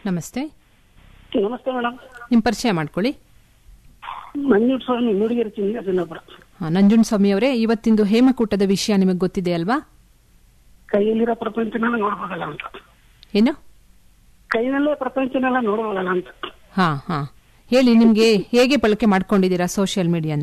ನಮಸ್ತೆ ನಮಸ್ತೆ ಮೇಡಮ್ ನಿಮ್ಮ ಪರಿಚಯ ಮಾಡ್ಕೊಳ್ಳಿ ಮಂಜೂರ್ ಸ್ವಾಮಿ ನುಡಿಗೆರೆ ಚಿನ್ನಪ್ಪರ ಆ, ನಂಜುಂಡಸ್ವಾಮಿ ಅವರೇ ಇವತ್ತಿಂದು ಹೇಮಕೂಟದ ವಿಷಯ ನಿಮಗೆ ಗೊತ್ತಿದೆ ಅಲ್ವಾ ಕೈಯಲ್ಲಿರೋ ಪ್ರಪಂಚನೆಲ್ಲ ನೋಡ್ಬೋದಲ್ಲ ಅಂತ ಏನು ಕೈನಲ್ಲೇ ಪ್ರಪಂಚನೆಲ್ಲ ನೋಡ್ಬೋದಲ್ಲ ಅಂತ ಹಾ ಹಾ ಹೇಳಿ ನಿಮ್ಗೆ ಹೇಗೆ ಬಳಕೆ ಮಾಡ್ಕೊಂಡಿದ್ದೀರಾ ಸೋಷಿಯಲ್ ಮೀಡಿಯಾನ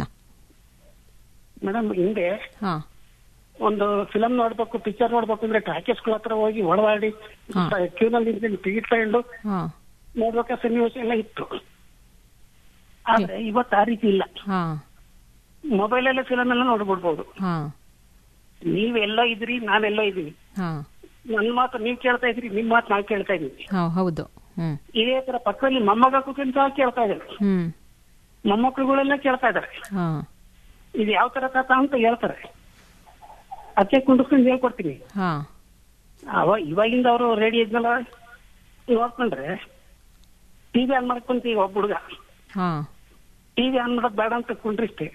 ಮೇಡಮ್ ಹಿಂದೆ ಹಾ ಒಂದು ಫಿಲಮ್ ನೋಡ್ಬೇಕು ಪಿಕ್ಚರ್ ನೋಡ್ಬೇಕು ಅಂದ್ರೆ ಟಾಕೀಸ್ಗಳ ಹತ್ರ ಹೋಗಿ ಒಳವಾಡಿ ಹಾ. ಕ್ಯೂನಲ್ಲಿ ನಿಂತು ಟಿಕೆಟ್ ತಗೊಂಡು ಹಾ ನೋಡ್ಬೇಕಾ ಸನ್ನಿವೇಶ ಎಲ್ಲ ಇತ್ತು ಆದ್ರೆ ಇವತ್ತು ಆ ರೀತಿ ಇಲ್ಲ ಹಾ ಮೊಬೈಲ್ ಅಲ್ಲೇ ಫಿಲಮ್ ಎಲ್ಲ ನೋಡ್ಬಿಡ್ಬೋದು ಹಾ ನೀವೆಲ್ಲ ಇದ್ರಿ ನಾನೆಲ್ಲ ಇದೀವಿ ಹಾ ನನ್ನ ಮಾತು ನೀವ್ ಕೇಳ್ತಾ ಇದ್ರಿ ನಿಮ್ ಮಾತು ನಾವ್ ಕೇಳ್ತಾ ಇದೀವಿ ಹಾ ಹೌದು ಹ್ಮ್ ಇದೇ ತರ ಪಕ್ಕದಲ್ಲಿ ಮೊಮ್ಮಗ ಕೂತ್ಕೊಂಡ್ ಸಹ ಕೇಳ್ತಾ ಇದ್ದಾರೆ ಹ್ಮ್ ಮೊಮ್ಮಕ್ಕಳುಗಳೆಲ್ಲ ಕೇಳ್ತಾ ಇದಾರೆ ಹಾ ಇದು ಯಾವ ತರ ಕಥ ಅಂತ ಹೇಳ್ತಾರೆ ಅದಕ್ಕೆ ಕುಂಡಿಸ್ಕೊಂಡು ಹೇಳ್ಕೊಡ್ತೀನಿ ಹಾ ಅವ ಇವಾಗಿಂದ ಅವರು ರೆಡಿ ಇದ್ನಲ್ಲ ನೋಡ್ಕೊಂಡ್ರೆ ಟಿವಿ ಆನ್ ಮಾಡ್ಕೊಂತ ಈಗ ಒಬ್ಬ ಹುಡುಗ ಹಾ ಟಿವಿ ಆನ್ ಮಾಡೋದ್ ಬೇಡ ಅಂತ ಕುಂಡ್ರಿಸ್ತೆ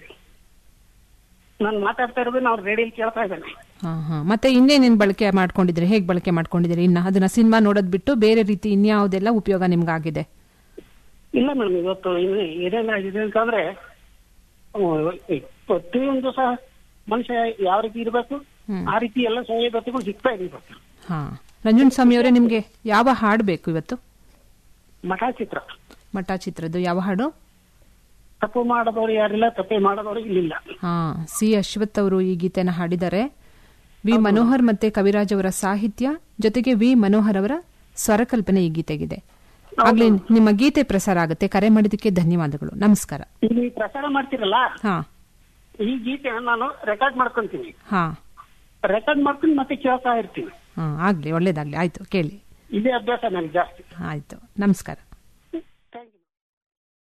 ನಾನು ಮಾತಾಡ್ತಾ ಇರೋದನ್ನ ಅವ್ರು ರೇಡಿಯಲ್ಲಿ ಕೇಳ್ತಾ ಇದ್ದಾನೆ ಹಾ ಹಾ ಮತ್ತೆ ಇನ್ನೇನೇನ್ ಬಳಕೆ ಮಾಡ್ಕೊಂಡಿದ್ರಿ ಹೇಗ್ ಬಳಕೆ ಮಾಡ್ಕೊಂಡಿದ್ದೀರಿ ಇನ್ನ ಅದನ್ನ ಸಿನಿಮಾ ನೋಡೋದ್ ಬಿಟ್ಟು ಬೇರೆ ರೀತಿ ಇನ್ಯಾವುದೆಲ್ಲ ಉಪಯೋಗ ನಿಮ್ಗಾಗಿದೆ ಇಲ್ಲ ಮೇಡಮ್ ಇವತ್ತು ಇನ್ನು ಏನೇನಾಗಿದೆ ಅಂತಂದ್ರೆ ಅಹ್, ಪ್ರತಿಯೊಂದು ಸಹ ಮನುಷ್ಯ ಯಾವ ರೀತಿ ಇರಬೇಕು ಹ್ಮ್. ಆ ರೀತಿ ಎಲ್ಲ ಸೌಲಭ್ಯತೆಗಳು ಸಿಗ್ತಾ ಇದೆ ಇವತ್ತು ಹಾ ನಂಜುಂಡಸ್ವಾಮಿ ಅವರೇ ನಿಮ್ಗೆ ಯಾವ ಹಾಡು ಬೇಕು ಇವತ್ತು ಮಠ ಚಿತ್ರ ಮಠ ಚಿತ್ರದ್ದು ಯಾವ ಹಾಡು ತಪ್ಪು ಮಾಡದವ್ರು ಯಾರಿಲ್ಲ ತಪ್ಪೇ ಮಾಡದವ್ರು ಇಲ್ಲಿಲ್ಲ ಹಾ ಸಿ ಅಶ್ವಥ್ ಅವರು ಈ ಗೀತೆನ ಹಾಡಿದ್ದಾರೆ ವಿ ಮನೋಹರ್ ಮತ್ತೆ ಕವಿರಾಜ್ ಅವರ ಸಾಹಿತ್ಯ ಜೊತೆಗೆ ವಿ ಮನೋಹರ್ ಅವರ ಸ್ವರಕಲ್ಪನೆ ಈ ಗೀತೆಗಿದೆ ಆಗ್ಲೇ ನಿಮ್ಮ ಗೀತೆ ಪ್ರಸಾರ ಆಗುತ್ತೆ ಕರೆ ಮಾಡಿದ್ದಕ್ಕೆ ಧನ್ಯವಾದಗಳು ನಮಸ್ಕಾರ ಇಲ್ಲಿ ಪ್ರಸಾರ ಮಾಡ್ತಿರಲ್ಲ ಹಾ ಈ ಗೀತೆ ನಾನು ರೆಕಾರ್ಡ್ ಮಾಡ್ಕೊಂತೀನಿ ಹಾ ರೆಕಾರ್ಡ್ ಮಾಡ್ಕೊಂಡು ಮತ್ತೆ ಕೇಳ್ತಾ ಇರ್ತೀನಿ ಹಾ ಆಗ್ಲಿ ಒಳ್ಳೇದಾಗ್ಲಿ ಆಯ್ತು ಕೇಳಿ ಇದೇ ಅಭ್ಯಾಸ ನನಗೆ ಜಾಸ್ತಿ ಆಯ್ತು ನಮಸ್ಕಾರ